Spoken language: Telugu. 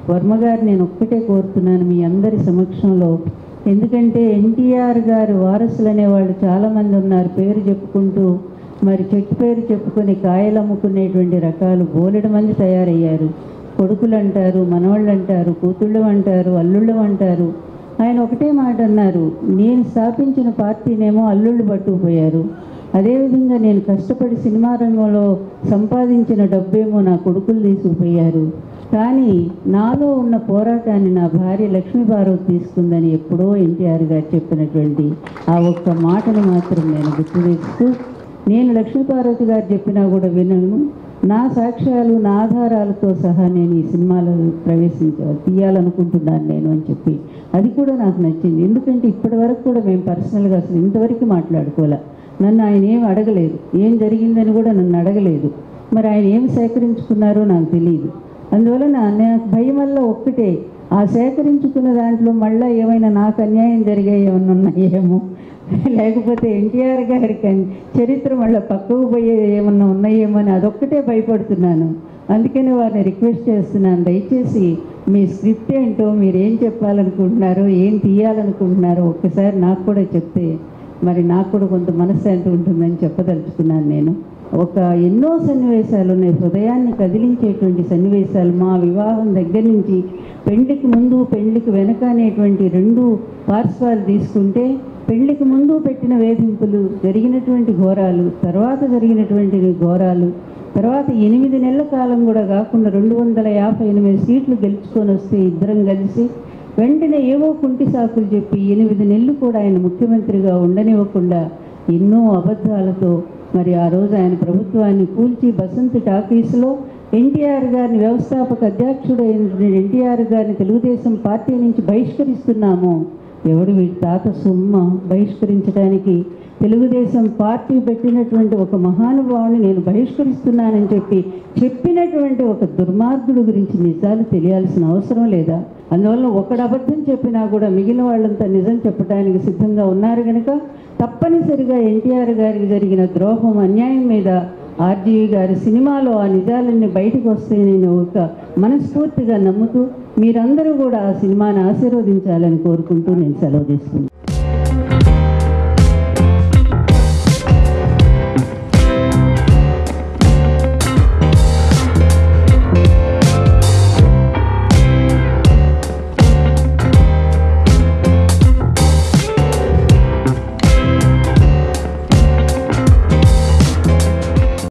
వర్మ గారు నేను ఒక్కటే కోరుతున్నాను మీ అందరి సమక్షంలో ఎందుకంటే ఎన్టీఆర్ గారు వారసులు అనేవాళ్ళు చాలామంది ఉన్నారు పేరు చెప్పుకుంటూ మరి చెట్టు పేరు చెప్పుకొని కాయలు అమ్ముకునేటువంటి రకాలు బోలెడు మంది తయారయ్యారు కొడుకులు అంటారు మనవాళ్ళు అంటారు కూతుళ్ళు అంటారు అల్లుళ్ళు అంటారు ఆయన ఒకటే మాట అన్నారు నేను స్థాపించిన పార్టీనేమో అల్లుళ్ళు పట్టుకుపోయారు అదేవిధంగా నేను కష్టపడి సినిమా రంగంలో సంపాదించిన డబ్బేమో నా కొడుకులు తీసుకుపోయారు కానీ నాలో ఉన్న పోరాటాన్ని నా భార్య లక్ష్మీపార్వతి తీసుకుందని ఎప్పుడో ఎన్టీఆర్ గారు చెప్పినటువంటి ఆ ఒక్క మాటను మాత్రం నేను గుర్తు తెస్తూ నేను లక్ష్మీపార్వతి గారు చెప్పినా కూడా వినను నా సాక్ష్యాలు నా ఆధారాలతో సహా నేను ఈ సినిమాలో ప్రవేశించ తీయాలనుకుంటున్నాను నేను అని చెప్పి అది కూడా నాకు నచ్చింది ఎందుకంటే ఇప్పటి వరకు కూడా మేము పర్సనల్గా అసలు ఇంతవరకు మాట్లాడుకోలే నన్ను ఆయన ఏం అడగలేదు ఏం జరిగిందని కూడా నన్ను అడగలేదు మరి ఆయన ఏం సేకరించుకున్నారో నాకు తెలియదు అందువలన నాకు భయం వల్ల ఒక్కటే ఆ సేకరించుకున్న దాంట్లో మళ్ళీ ఏమైనా నాకు అన్యాయం జరిగాయి ఏమన్నా ఉన్నాయేమో లేకపోతే ఎన్టీఆర్ గారి కన్- చరిత్ర మళ్ళీ పక్కకు పోయే ఏమన్నా ఉన్నాయేమో అని అదొక్కటే భయపడుతున్నాను అందుకని వారిని రిక్వెస్ట్ చేస్తున్నాను దయచేసి మీ స్క్రిప్ట్ ఏంటో మీరు ఏం చెప్పాలనుకుంటున్నారో ఏం తీయాలనుకుంటున్నారో ఒక్కసారి నాకు కూడా చెప్తే మరి నాకు కూడా కొంత మనశ్శాంతి ఉంటుందని చెప్పదలుచుకున్నాను నేను ఒక ఎన్నో సన్నివేశాలు ఉన్నాయి హృదయాన్ని కదిలించేటువంటి సన్నివేశాలు మా వివాహం దగ్గర నుంచి పెళ్లికి ముందు పెళ్లికి వెనక అనేటువంటి రెండు పార్శ్వాలు తీసుకుంటే పెళ్లికి ముందు పెట్టిన వేధింపులు జరిగినటువంటి ఘోరాలు తర్వాత జరిగినటువంటి ఘోరాలు తర్వాత ఎనిమిది నెలల కాలం కూడా కాకుండా రెండు వందల యాభై ఎనిమిది సీట్లు గెలుచుకొని వస్తే ఇద్దరం కలిసి వెంటనే ఏవో కుంటి సాకులు చెప్పి ఎనిమిది నెలలు కూడా ఆయన ముఖ్యమంత్రిగా ఉండనివ్వకుండా ఎన్నో అబద్ధాలతో మరి ఆ రోజు ఆయన ప్రభుత్వాన్ని కూల్చి బసంత్ టాకీస్లో ఎన్టీఆర్ గారిని వ్యవస్థాపక అధ్యక్షుడు అయినటువంటి ఎన్టీఆర్ గారిని తెలుగుదేశం పార్టీ నుంచి బహిష్కరిస్తున్నాము ఎవడు వీడి తాత సొమ్మ బహిష్కరించడానికి తెలుగుదేశం పార్టీ పెట్టినటువంటి ఒక మహానుభావుని నేను బహిష్కరిస్తున్నానని చెప్పి చెప్పినటువంటి ఒక దుర్మార్గుడు గురించి నిజాలు తెలియాల్సిన అవసరం లేదా అందువల్ల ఒకడు అబద్ధం చెప్పినా కూడా మిగిలిన వాళ్ళంతా నిజం చెప్పడానికి సిద్ధంగా ఉన్నారు కనుక తప్పనిసరిగా ఎన్టీఆర్ గారికి జరిగిన ద్రోహం అన్యాయం మీద ఆర్జీవి గారి సినిమాలో ఆ నిజాలన్నీ బయటకు వస్తే నేను ఒక మనస్ఫూర్తిగా నమ్ముతూ మీరందరూ కూడా ఆ సినిమాని ఆశీర్వదించాలని కోరుకుంటూ నేను సెలవు తీసుకుంటాను